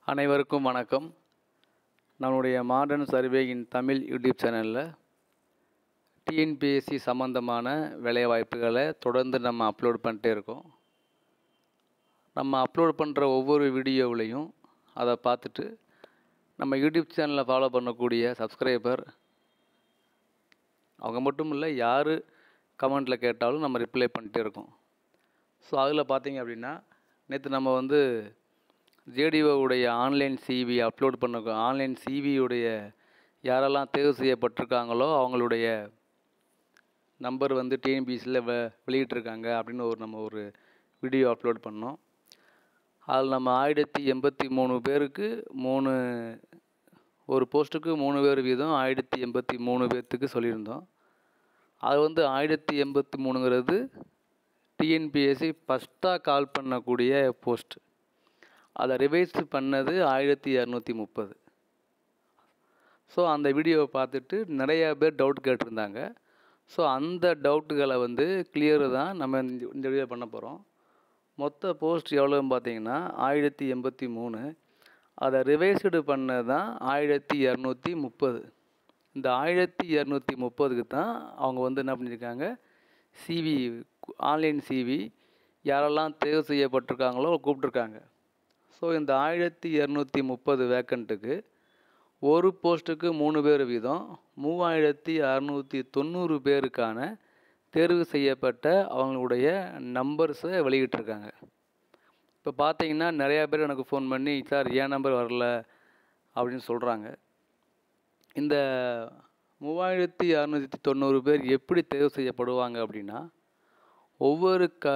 அனைவருக்கும் வணக்கம் நம்மளுடைய மாடர்ன் சர்வேயின் தமிழ் யூடியூப் சேனலில் டிஎன்பிஎஸ்சி சம்மந்தமான வேலைவாய்ப்புகளை தொடர்ந்து நம்ம அப்லோட் பண்ணிட்டே இருக்கோம் நம்ம அப்லோட் பண்ணுற ஒவ்வொரு வீடியோவிலையும் அதை பார்த்துட்டு நம்ம யூடியூப் சேனலை ஃபாலோ பண்ணக்கூடிய சப்ஸ்கிரைபர் அவங்க மட்டும் இல்லை யார் கமெண்ட்டில் கேட்டாலும் நம்ம ரிப்ளை பண்ணிட்டே இருக்கோம் ஸோ அதில் பார்த்தீங்க அப்படின்னா நேற்று நம்ம வந்து ஜேடிஓவுடைய ஆன்லைன் சிவி அப்லோட் பண்ண ஆன்லைன் சிவியுடைய யாரெல்லாம் தேர்வு செய்யப்பட்டிருக்காங்களோ அவங்களுடைய நம்பர் வந்து டிஎன்பிசியில் வெ வெளியிட்டிருக்காங்க அப்படின்னு ஒரு நம்ம ஒரு வீடியோ அப்லோட் பண்ணோம் அதில் நம்ம ஆயிரத்தி எண்பத்தி மூணு பேருக்கு மூணு ஒரு போஸ்ட்டுக்கு மூணு பேர் வீதம் ஆயிரத்தி எண்பத்தி மூணு பேர்த்துக்கு சொல்லியிருந்தோம் அது வந்து ஆயிரத்தி எண்பத்தி மூணுங்கிறது டிஎன்பிஎஸ்சி ஃபஸ்ட்டாக கால் பண்ணக்கூடிய போஸ்ட் அதை ரிவைஸ் பண்ணது ஆயிரத்தி இரநூத்தி முப்பது ஸோ அந்த வீடியோவை பார்த்துட்டு நிறையா பேர் டவுட் கேட்டிருந்தாங்க ஸோ அந்த டவுட்டுகளை வந்து கிளியரு தான் நம்ம இந்த இந்த வீடியோ பண்ண போகிறோம் மொத்த போஸ்ட் எவ்வளோன்னு பார்த்தீங்கன்னா ஆயிரத்தி எண்பத்தி மூணு அதை ரிவைஸ்டு பண்ணது தான் ஆயிரத்தி இரநூத்தி முப்பது இந்த ஆயிரத்தி இரநூத்தி முப்பதுக்கு தான் அவங்க வந்து என்ன பண்ணியிருக்காங்க சிவி ஆன்லைன் சிவி யாரெல்லாம் தேர்வு செய்யப்பட்டிருக்காங்களோ கூப்பிட்ருக்காங்க ஸோ இந்த ஆயிரத்தி இரநூத்தி முப்பது வேக்கண்ட்டுக்கு ஒரு போஸ்ட்டுக்கு மூணு பேர் வீதம் மூவாயிரத்தி அறநூற்றி தொண்ணூறு பேருக்கான தேர்வு செய்யப்பட்ட அவங்களுடைய நம்பர்ஸை வெளியிட்டிருக்காங்க இப்போ பார்த்தீங்கன்னா நிறையா பேர் எனக்கு ஃபோன் பண்ணி சார் ஏன் நம்பர் வரல அப்படின்னு சொல்கிறாங்க இந்த மூவாயிரத்தி அறநூற்றி தொண்ணூறு பேர் எப்படி தேர்வு செய்யப்படுவாங்க அப்படின்னா ஒவ்வொரு க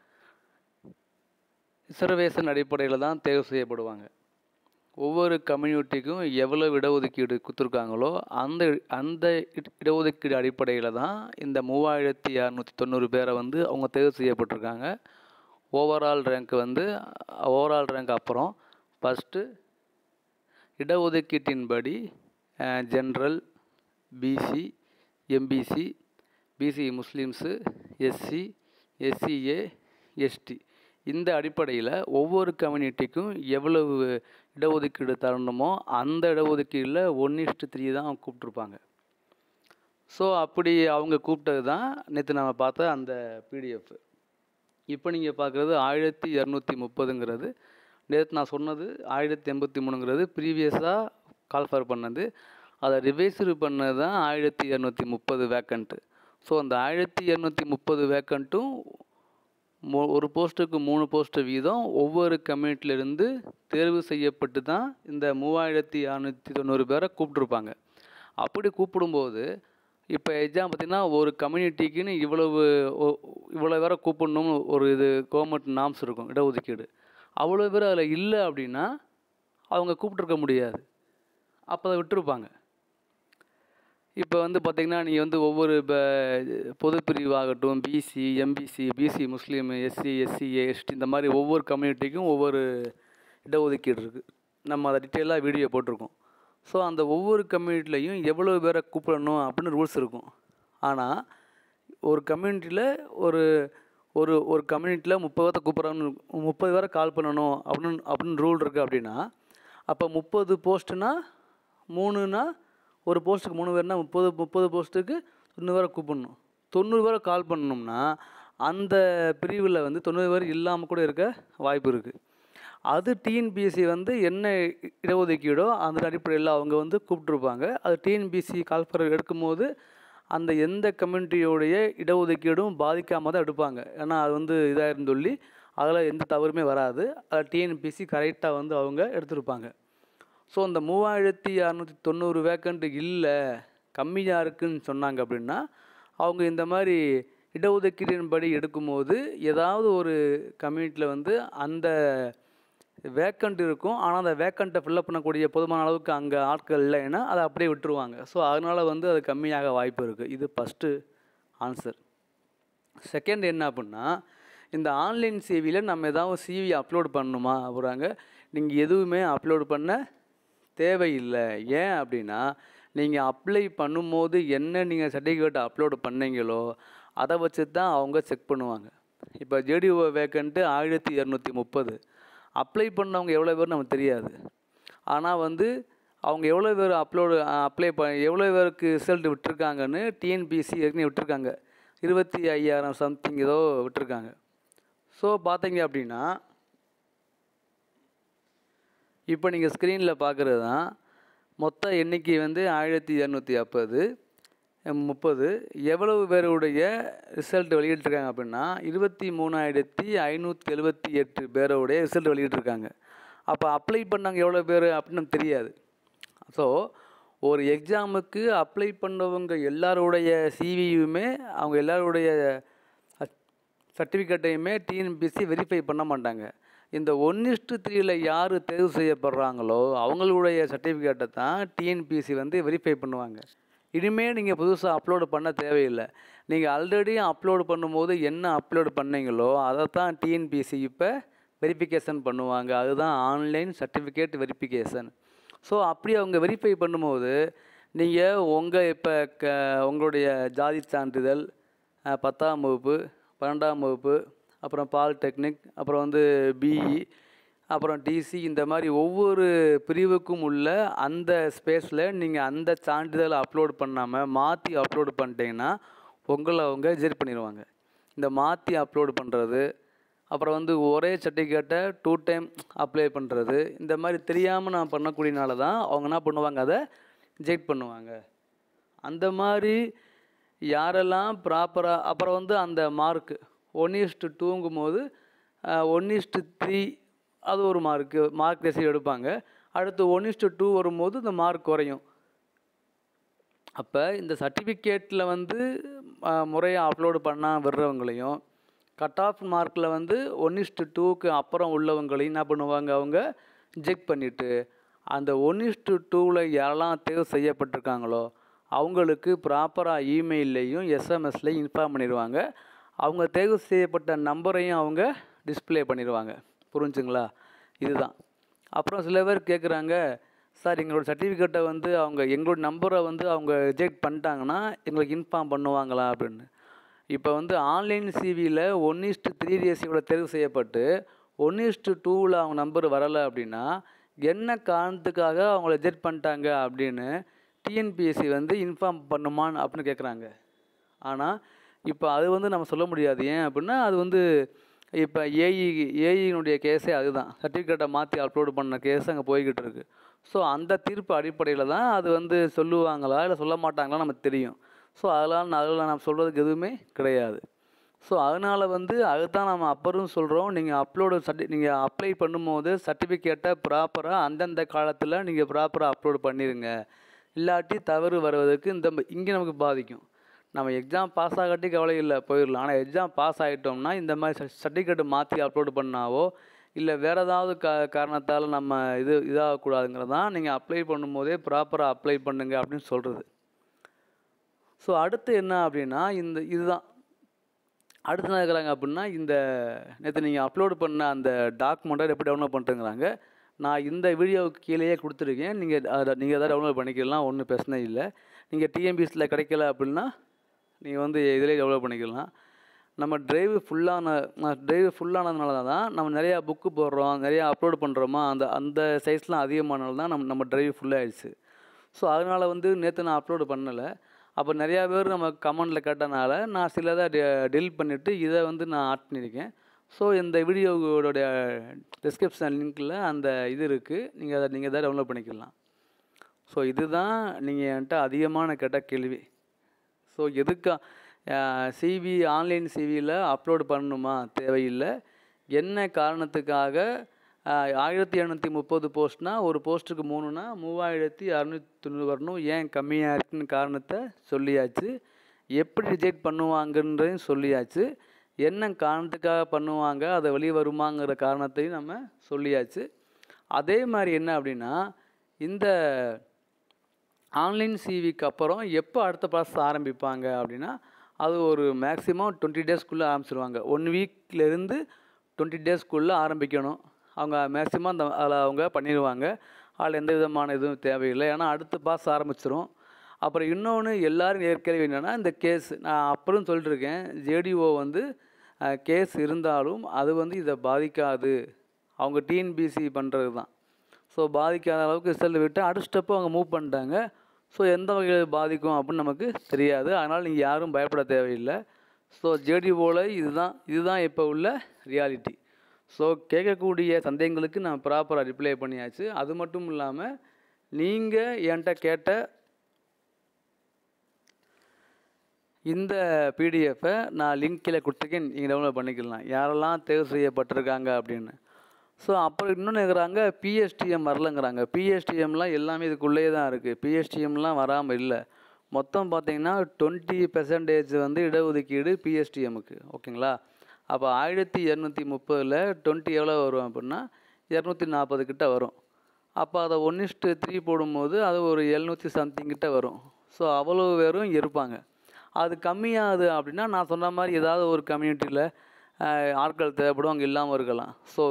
ரிசர்வேஷன் அடிப்படையில் தான் தேர்வு செய்யப்படுவாங்க ஒவ்வொரு கம்யூனிட்டிக்கும் எவ்வளோ இடஒதுக்கீடு கொடுத்துருக்காங்களோ அந்த அந்த இடஒதுக்கீடு அடிப்படையில் தான் இந்த மூவாயிரத்தி இரநூத்தி தொண்ணூறு பேரை வந்து அவங்க தேர்வு செய்யப்பட்டிருக்காங்க ஓவரால் ரேங்க் வந்து ஓவரால் ரேங்க் அப்புறம் ஃபஸ்ட்டு இடஒதுக்கீட்டின்படி general BC MBC BC Muslims SC SCA ST இந்த அடிப்படையில் ஒவ்வொரு கம்யூனிட்டிக்கும் எவ்வளவு இடஒதுக்கீடு தரணுமோ அந்த இடஒதுக்கீடில் ஒன் இஸ்ட்டு த்ரீ தான் அவங்க கூப்பிட்ருப்பாங்க ஸோ அப்படி அவங்க கூப்பிட்டது தான் நேற்று நம்ம பார்த்த அந்த பிடிஎஃப் இப்போ நீங்கள் பார்க்குறது ஆயிரத்தி இரநூத்தி முப்பதுங்கிறது நேற்று நான் சொன்னது ஆயிரத்தி எண்பத்தி மூணுங்கிறது ப்ரீவியஸாக கால்ஃபர் பண்ணது அதை ரிவைஸ்டு பண்ணது தான் ஆயிரத்தி இரநூத்தி முப்பது வேக்கண்ட்டு ஸோ அந்த ஆயிரத்தி இரநூத்தி முப்பது வேக்கண்ட்டும் மோ ஒரு போஸ்ட்டுக்கு மூணு போஸ்ட்டு வீதம் ஒவ்வொரு கம்யூனிட்டிலேருந்து தேர்வு செய்யப்பட்டு தான் இந்த மூவாயிரத்தி அறநூற்றி தொண்ணூறு பேரை கூப்பிட்ருப்பாங்க அப்படி கூப்பிடும்போது இப்போ எக்ஸாம் பார்த்திங்கன்னா ஒரு கம்யூனிட்டிக்குன்னு இவ்வளவு இவ்வளோ பேரை கூப்பிடணும்னு ஒரு இது கவர்மெண்ட் நாம்ஸ் இருக்கும் இடஒதுக்கீடு அவ்வளோ பேர் அதில் இல்லை அப்படின்னா அவங்க கூப்பிட்ருக்க முடியாது அப்போ அதை விட்டுருப்பாங்க இப்போ வந்து பார்த்திங்கன்னா நீங்கள் வந்து ஒவ்வொரு இப்போ பொதுப்பிரிவாகட்டும் BC MBC BC Muslim SC SC ST இந்த மாதிரி ஒவ்வொரு கம்யூனிட்டிக்கும் ஒவ்வொரு இடஒதுக்கீடு இருக்குது நம்ம அதை டீட்டெயிலாக வீடியோ போட்டிருக்கோம் ஸோ அந்த ஒவ்வொரு கம்யூனிட்டிலையும் எவ்வளோ பேரை கூப்பிடணும் அப்படின்னு ரூல்ஸ் இருக்கும் ஆனால் ஒரு கம்யூனிட்டியில் ஒரு ஒரு ஒரு கம்யூனிட்டியில் முப்பது பேர்த்த கூப்பிட்றான்னு முப்பது பேரை கால் பண்ணணும் அப்படின்னு அப்படின்னு ரூல் இருக்குது அப்படின்னா அப்போ முப்பது போஸ்ட்டுனா மூணுனா ஒரு போஸ்ட்டுக்கு மூணு பேர்னா முப்பது முப்பது போஸ்ட்டுக்கு தொண்ணூறு பேரை கூப்பிடணும் தொண்ணூறு பேரை கால் பண்ணணும்னா அந்த பிரிவில் வந்து தொண்ணூறு பேர் இல்லாமல் கூட இருக்க வாய்ப்பு இருக்குது அது டிஎன்பிஎஸ்சி வந்து என்ன இடஒதுக்கீடோ அந்த அடிப்படையில் அவங்க வந்து கூப்பிட்ருப்பாங்க அது டிஎன்பிஎஸ்சி கால்ஃபர் எடுக்கும்போது அந்த எந்த கம்யூனிட்டியோடைய இடஒதுக்கீடும் பாதிக்காமல் தான் எடுப்பாங்க ஏன்னா அது வந்து இதாக சொல்லி அதில் எந்த தவறுமே வராது அதை டிஎன்பிஎஸ்சி கரெக்டாக வந்து அவங்க எடுத்திருப்பாங்க ஸோ அந்த மூவாயிரத்தி அறநூற்றி தொண்ணூறு வேக்கண்ட்டு இல்லை கம்மியாக இருக்குதுன்னு சொன்னாங்க அப்படின்னா அவங்க இந்த மாதிரி இடஒதுக்கீடின்படி எடுக்கும்போது ஏதாவது ஒரு கம்யூனிட்டியில் வந்து அந்த வேக்கண்ட் இருக்கும் ஆனால் அந்த வேக்கண்ட்டை ஃபில்லப் பண்ணக்கூடிய போதுமான அளவுக்கு அங்கே ஆட்கள் இல்லைன்னா அதை அப்படியே விட்டுருவாங்க ஸோ அதனால் வந்து அது கம்மியாக வாய்ப்பு இருக்குது இது ஃபஸ்ட்டு ஆன்சர் செகண்ட் என்ன அப்படின்னா இந்த ஆன்லைன் சிவியில் நம்ம ஏதாவது சிவி அப்லோட் பண்ணணுமா அப்படிறாங்க நீங்கள் எதுவுமே அப்லோட் பண்ண தேவையில்லை ஏன் அப்படின்னா நீங்கள் அப்ளை பண்ணும்போது என்ன நீங்கள் சர்டிஃபிகேட் அப்லோடு பண்ணீங்களோ அதை வச்சு தான் அவங்க செக் பண்ணுவாங்க இப்போ ஜேடிஓ வேக்கண்ட்டு ஆயிரத்தி இரநூத்தி முப்பது அப்ளை பண்ணவங்க எவ்வளோ பேர் நமக்கு தெரியாது ஆனால் வந்து அவங்க எவ்வளோ பேர் அப்லோடு அப்ளை ப எவ்வளோ பேருக்கு ரிசல்ட் விட்டுருக்காங்கன்னு டிஎன்பிசி ஏற்கனவே விட்டுருக்காங்க இருபத்தி ஐயாயிரம் சம்திங் ஏதோ விட்டுருக்காங்க ஸோ பார்த்தீங்க அப்படின்னா இப்போ நீங்கள் ஸ்க்ரீனில் பார்க்குறது தான் மொத்த எண்ணிக்கை வந்து ஆயிரத்தி இரநூத்தி ஐம்பது முப்பது எவ்வளவு பேருடைய ரிசல்ட் வெளியிட்டிருக்காங்க அப்படின்னா இருபத்தி மூணாயிரத்தி ஐநூற்றி எழுபத்தி எட்டு பேரோடைய ரிசல்ட் வெளியிட்டிருக்காங்க அப்போ அப்ளை பண்ணவங்க எவ்வளோ பேர் அப்படின்னு நமக்கு தெரியாது ஸோ ஒரு எக்ஸாமுக்கு அப்ளை பண்ணவங்க எல்லாருடைய சிவியுமே அவங்க எல்லாருடைய சர்டிஃபிகேட்டையுமே டிஎன்பிசி வெரிஃபை பண்ண மாட்டாங்க இந்த ஒன் இஸ்டு த்ரீயில் யார் தேர்வு செய்யப்படுறாங்களோ அவங்களுடைய சர்டிஃபிகேட்டை தான் டிஎன்பிசி வந்து வெரிஃபை பண்ணுவாங்க இனிமேல் நீங்கள் புதுசாக அப்லோடு பண்ண தேவையில்லை நீங்கள் ஆல்ரெடி அப்லோடு பண்ணும்போது என்ன அப்லோடு பண்ணீங்களோ அதை தான் டிஎன்பிசி இப்போ வெரிஃபிகேஷன் பண்ணுவாங்க அதுதான் ஆன்லைன் சர்டிஃபிகேட் வெரிஃபிகேஷன் ஸோ அப்படி அவங்க வெரிஃபை பண்ணும்போது நீங்கள் உங்கள் இப்போ க உங்களுடைய ஜாதி சான்றிதழ் அஹ், பத்தாம் வகுப்பு பன்னெண்டாம் வகுப்பு அப்புறம் பாலிடெக்னிக் அப்புறம் வந்து பிஇ அப்புறம் டிசி இந்த மாதிரி ஒவ்வொரு பிரிவுக்கும் உள்ள அந்த ஸ்பேஸில் நீங்கள் அந்த சான்றிதழை அப்லோட் பண்ணாமல் மாற்றி அப்லோடு பண்ணிட்டீங்கன்னா உங்களை அவங்க ரிஜெக்ட் பண்ணிடுவாங்க இந்த மாற்றி அப்லோடு பண்ணுறது அப்புறம் வந்து ஒரே சர்டிஃபிகேட்டை டூ டைம் அப்ளை பண்ணுறது இந்த மாதிரி தெரியாமல் நான் பண்ணக்கூடியனால தான் அவங்க என்ன பண்ணுவாங்க அதை ரிஜெக்ட் பண்ணுவாங்க அந்த மாதிரி யாரெல்லாம் ப்ராப்பராக அப்புறம் வந்து அந்த மார்க்கு ஒன் இஸ்ட்டு டூங்கும் போது ஒன் இஸ்ட்டு த்ரீ அது ஒரு மார்க்கு மார்க் ரெசிவ் எடுப்பாங்க அடுத்து ஒன் இஸ்ட்டு டூ வரும்போது இந்த மார்க் குறையும் அப்போ இந்த சர்டிஃபிகேட்டில் வந்து முறையாக அப்லோடு பண்ணால் விடுறவங்களையும் கட் ஆஃப் மார்க்கில் வந்து ஒன் இஸ்ட்டு டூக்கு அப்புறம் உள்ளவங்களையும் என்ன பண்ணுவாங்க அவங்க செக் பண்ணிவிட்டு அந்த ஒன் இஸ்ட்டு டூவில் யாரெல்லாம் தேர்வு செய்யப்பட்டிருக்காங்களோ அவங்களுக்கு ப்ராப்பராக இமெயில்லையும் எஸ்எம்எஸ்லையும் இன்ஃபார்ம் பண்ணிடுவாங்க அவங்க தேர்வு செய்யப்பட்ட நம்பரையும் அவங்க டிஸ்ப்ளே பண்ணிடுவாங்க புரிஞ்சுங்களா இதுதான் அப்புறம் சில பேர் கேட்குறாங்க சார் எங்களோட சர்டிஃபிகேட்டை வந்து அவங்க எங்களோட நம்பரை வந்து அவங்க ரிஜெக்ட் பண்ணிட்டாங்கன்னா எங்களுக்கு இன்ஃபார்ம் பண்ணுவாங்களா அப்படின்னு இப்போ வந்து ஆன்லைன் சிவியில் ஒன் இஸ்ட்டு த்ரீ ரேசியோட தேர்வு செய்யப்பட்டு ஒன் இஸ்ட்டு டூவில் அவங்க நம்பர் வரலை அப்படின்னா என்ன காரணத்துக்காக அவங்கள ரிஜெக்ட் பண்ணிட்டாங்க அப்படின்னு டிஎன்பிஎஸ்சி வந்து இன்ஃபார்ம் பண்ணுமான்னு அப்படின்னு கேட்குறாங்க ஆனால் இப்போ அது வந்து நம்ம சொல்ல முடியாது ஏன் அப்படின்னா அது வந்து இப்போ ஏஇ ஏஇனுடைய கேஸே அதுதான் சர்டிஃபிகேட்டை மாற்றி அப்லோடு பண்ண கேஸ் அங்கே போய்கிட்டு இருக்கு ஸோ அந்த தீர்ப்பு அடிப்படையில் தான் அது வந்து சொல்லுவாங்களா இல்லை சொல்ல மாட்டாங்களா நமக்கு தெரியும் ஸோ அதெல்லாம் அதில் நம்ம சொல்கிறதுக்கு எதுவுமே கிடையாது ஸோ அதனால் வந்து அதுதான் நம்ம அப்புறம் சொல்கிறோம் நீங்கள் அப்லோடு சர்டி நீங்கள் அப்ளை பண்ணும்போது சர்டிஃபிகேட்டை ப்ராப்பராக அந்தந்த காலத்தில் நீங்கள் ப்ராப்பராக அப்லோடு பண்ணிடுங்க இல்லாட்டி தவறு வருவதற்கு இந்த இங்கே நமக்கு பாதிக்கும் நம்ம எக்ஸாம் பாஸ் ஆகாட்டி கவலை இல்லை போயிடலாம் ஆனால் எக்ஸாம் பாஸ் ஆகிட்டோம்னா இந்த மாதிரி சர்டிஃபிகேட் மாற்றி அப்லோடு பண்ணாவோ இல்லை வேறு ஏதாவது கா காரணத்தால் நம்ம இது இதாகக்கூடாதுங்கிறது தான் நீங்கள் அப்ளை பண்ணும்போதே ப்ராப்பராக அப்ளை பண்ணுங்க அப்படின்னு சொல்கிறது ஸோ அடுத்து என்ன அப்படின்னா இந்த இதுதான் அடுத்து என்ன இருக்கிறாங்க அப்படின்னா இந்த நேற்று நீங்கள் அப்லோடு பண்ண அந்த டாக்குமெண்ட்டை எப்படி டவுன்லோட் பண்ணுறேங்கிறாங்க நான் இந்த வீடியோவுக்கு கீழேயே கொடுத்துருக்கேன் நீங்கள் அதை நீங்கள் எதாவது டவுன்லோட் பண்ணிக்கலாம் ஒன்றும் பிரச்சனை இல்லை நீங்கள் டிஎம்பிஎஸ்சியில் கிடைக்கல அப்படின்னா நீங்கள் வந்து இதிலே டெவலப் பண்ணிக்கலாம் நம்ம டிரைவ் ஃபுல்லான டிரைவ் ஃபுல்லானதுனால தான் நம்ம நிறையா புக்கு போடுறோம் நிறையா அப்லோட் பண்ணுறோமா அந்த அந்த சைஸ்லாம் அதிகமானால தான் நம்ம நம்ம டிரைவ் ஃபுல்லாகிடுச்சு ஸோ அதனால் வந்து நேற்று நான் அப்லோடு பண்ணலை அப்போ நிறையா பேர் நம்ம கமெண்டில் கேட்டனால நான் சிலதை டெலிட் பண்ணிவிட்டு இதை வந்து நான் ஆட் பண்ணியிருக்கேன் ஸோ இந்த வீடியோவோடைய டிஸ்கிரிப்ஷன் லிங்க்கில் அந்த இது இருக்குது நீங்கள் அதை நீங்கள் தான் டவுன்லோட் பண்ணிக்கலாம் ஸோ இதுதான் நீங்கள் என்கிட்ட அதிகமான கேட்ட கேள்வி ஸோ எதுக்கா சிவி ஆன்லைன் சிவியில் அப்லோடு பண்ணணுமா தேவையில்லை என்ன காரணத்துக்காக ஆயிரத்தி இரநூத்தி முப்பது போஸ்ட்னா ஒரு போஸ்ட்டுக்கு மூணுனா மூவாயிரத்தி அறநூற்றி தொண்ணூறு வரணும் ஏன் கம்மியாக இருக்குன்னு காரணத்தை சொல்லியாச்சு எப்படி ரிஜெக்ட் பண்ணுவாங்கன்றதையும் சொல்லியாச்சு என்ன காரணத்துக்காக பண்ணுவாங்க அதை வெளியே வருமாங்கிற காரணத்தையும் நம்ம சொல்லியாச்சு அதே மாதிரி என்ன அப்படின்னா இந்த ஆன்லைன் சிவிக்கு அப்புறம் எப்போ அடுத்த ப்ராசஸ் ஆரம்பிப்பாங்க அப்படின்னா அது ஒரு மேக்ஸிமம் டுவெண்ட்டி டேஸ்க்குள்ளே ஆரம்பிச்சிருவாங்க ஒன் வீக்லேருந்து டுவெண்ட்டி டேஸ்க்குள்ளே ஆரம்பிக்கணும் அவங்க மேக்ஸிமம் அந்த அதில் அவங்க பண்ணிடுவாங்க அதில் எந்த விதமான இதுவும் தேவையில்லை ஏன்னா அடுத்த பாஸ் ஆரம்பிச்சிரும் அப்புறம் இன்னொன்று எல்லோரும் ஏற்கனவே என்னென்னா இந்த கேஸ் நான் அப்புறம் சொல்லிட்டுருக்கேன் ஜேடிஓ வந்து கேஸ் இருந்தாலும் அது வந்து இதை பாதிக்காது அவங்க டிஎன்பிசி பண்ணுறது தான் ஸோ பாதிக்காத அளவுக்கு ரிசல்ட் விட்டு அடுத்த ஸ்டெப்பு அவங்க மூவ் பண்ணிட்டாங்க ஸோ எந்த வகையில் பாதிக்கும் அப்படின்னு நமக்கு தெரியாது அதனால் நீங்கள் யாரும் பயப்பட தேவையில்லை ஸோ ஜேடிஓவில் இதுதான் இதுதான் இப்போ உள்ள ரியாலிட்டி ஸோ கேட்கக்கூடிய சந்தேகங்களுக்கு நான் ப்ராப்பராக ரிப்ளை பண்ணியாச்சு அது மட்டும் இல்லாமல் நீங்கள் என்கிட்ட கேட்ட இந்த பிடிஎஃப்பை நான் லிங்க் கீழே கொடுத்துருக்கேன் நீங்கள் டவுன்லோட் பண்ணிக்கலாம் யாரெல்லாம் தேர்வு செய்யப்பட்டிருக்காங்க அப்படின்னு ஸோ அப்புறம் இன்னொன்று இருக்கிறாங்க பிஎஸ்டிஎம் வரலங்கிறாங்க பிஎஸ்டிஎம்லாம் எல்லாமே இதுக்குள்ளேயே தான் இருக்குது பிஎஸ்டிஎம்லாம் வராமல் இல்லை மொத்தம் பார்த்தீங்கன்னா டுவெண்ட்டி பெர்சன்டேஜ் வந்து இடஒதுக்கீடு பிஎஸ்டிஎம்முக்கு ஓகேங்களா அப்போ ஆயிரத்தி இரநூத்தி முப்பதில் டுவெண்ட்டி எவ்வளோ வரும் அப்படின்னா இரநூத்தி நாற்பது கிட்ட வரும் அப்போ அதை ஒன் இஸ்ட்டு த்ரீ போடும்போது அது ஒரு எழுநூற்றி சம்திங் கிட்ட வரும் ஸோ அவ்வளோ பேரும் இருப்பாங்க அது கம்மியாகுது அப்படின்னா நான் சொன்ன மாதிரி ஏதாவது ஒரு கம்யூனிட்டியில் ஆட்கள் தேவைப்படும் அங்கே இல்லாமல் இருக்கலாம் ஸோ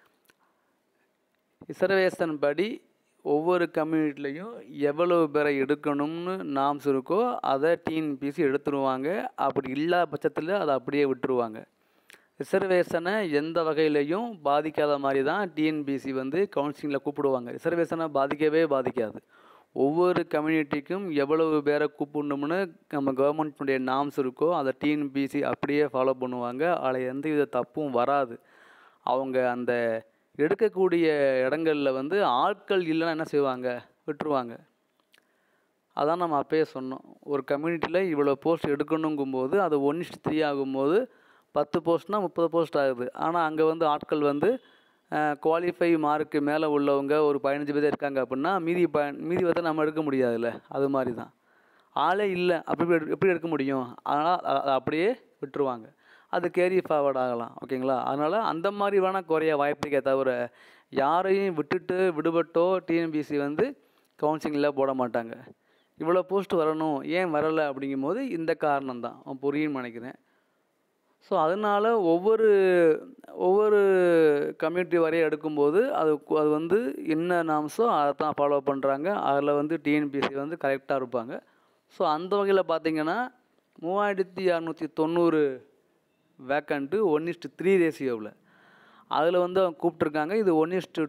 ரிசர்வேஷன் படி ஒவ்வொரு கம்யூனிட்டிலையும் எவ்வளவு பேரை எடுக்கணும்னு நாம்ஸ் இருக்கோ அதை டிஎன்பிசி எடுத்துருவாங்க அப்படி இல்லாத பட்சத்தில் அதை அப்படியே விட்டுருவாங்க ரிசர்வேஷனை எந்த வகையிலையும் பாதிக்காத மாதிரி தான் டிஎன்பிசி வந்து கவுன்சிலிங்கில் கூப்பிடுவாங்க ரிசர்வேஷனை பாதிக்கவே பாதிக்காது ஒவ்வொரு கம்யூனிட்டிக்கும் எவ்வளவு பேரை கூப்பிடணும்னு நம்ம கவர்மெண்ட்டுடைய நாம்ஸ் இருக்கோ அதை டிஎன்பிசி அப்படியே ஃபாலோ பண்ணுவாங்க அதில் எந்த வித தப்பும் வராது அவங்க அந்த எடுக்கக்கூடிய இடங்களில் வந்து ஆட்கள் இல்லைன்னா என்ன செய்வாங்க விட்டுருவாங்க அதான் நம்ம அப்பயே சொன்னோம் ஒரு கம்யூனிட்டியில் இவ்வளோ போஸ்ட் எடுக்கணுங்கும்போது அது ஒன் இஸ்ட் த்ரீ ஆகும்போது பத்து போஸ்ட்னால் முப்பது போஸ்ட் ஆகுது ஆனால் அங்கே வந்து ஆட்கள் வந்து குவாலிஃபை மார்க்கு மேலே உள்ளவங்க ஒரு பதினஞ்சு பேர் இருக்காங்க அப்படின்னா மீதி ப மீதி வந்து நம்ம எடுக்க முடியாதுல்ல அது மாதிரி தான் ஆளே இல்லை அப்படி எப்படி எப்படி எடுக்க முடியும் அதனால் அதை அப்படியே விட்டுருவாங்க அது கேரி ஃபார்வர்ட் ஆகலாம் ஓகேங்களா அதனால் அந்த மாதிரி வேணால் குறைய வாய்ப்புக்கே தவிர யாரையும் விட்டுட்டு விடுபட்டோ டிஎன்பிசி வந்து கவுன்சிலிங்கில் போட மாட்டாங்க இவ்வளோ போஸ்ட் வரணும் ஏன் வரலை அப்படிங்கும்போது இந்த காரணம் தான் புரியும்னு நினைக்கிறேன் ஸோ அதனால் ஒவ்வொரு ஒவ்வொரு கம்யூனிட்டி வரையும் எடுக்கும்போது அது அது வந்து என்ன நாம்ஸோ அதை தான் ஃபாலோ பண்ணுறாங்க அதில் வந்து டிஎன்பிசி வந்து கரெக்டாக இருப்பாங்க ஸோ அந்த வகையில் பார்த்தீங்கன்னா மூவாயிரத்தி இரநூத்தி தொண்ணூறு வேக்கண்ட்டு ஒன் இஸ்ட்டு த்ரீ ரேஷியோவில் அதில் வந்து அவங்க கூப்பிட்ருக்காங்க இது ஒன் இஸ்ட்டு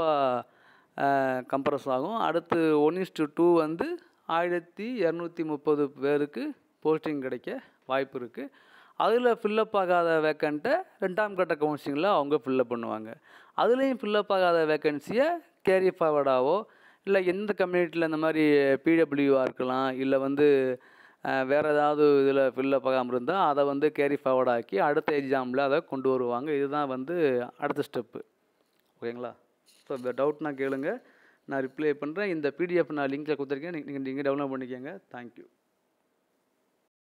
டூவாக கம்ப்ரஸ் ஆகும் அடுத்து ஒன் இஸ்ட்டு டூ வந்து ஆயிரத்தி இரநூத்தி முப்பது பேருக்கு போஸ்டிங் கிடைக்க வாய்ப்பு இருக்குது அதில் ஃபில்லப் ஆகாத வேக்கண்ட்டை ரெண்டாம் கட்ட கவுன்சிலிங்கில் அவங்க ஃபில்லப் பண்ணுவாங்க அதுலேயும் ஃபில்லப் ஆகாத வேக்கன்சியை கேரி ஃபார்வர்டாவோ இல்லை எந்த கம்யூனிட்டியில் இந்த மாதிரி பிடபிள்யூவாக இருக்கலாம் இல்லை வந்து வேறு ஏதாவது இதில் ஃபில்லப் ஆகாமல் இருந்தால் அதை வந்து கேரி ஃபார்வர்ட் ஆக்கி அடுத்த எக்ஸாமில் அதை கொண்டு வருவாங்க இதுதான் வந்து அடுத்த ஸ்டெப்பு ஓகேங்களா ஸோ இந்த டவுட்னா கேளுங்க நான் ரிப்ளை பண்ணுறேன் இந்த பிடிஎஃப் நான் லிங்க்கில் கொடுத்துருக்கேன் நீங்கள் நீங்கள் டவுன்லோட் பண்ணிக்கோங்க தேங்க்யூ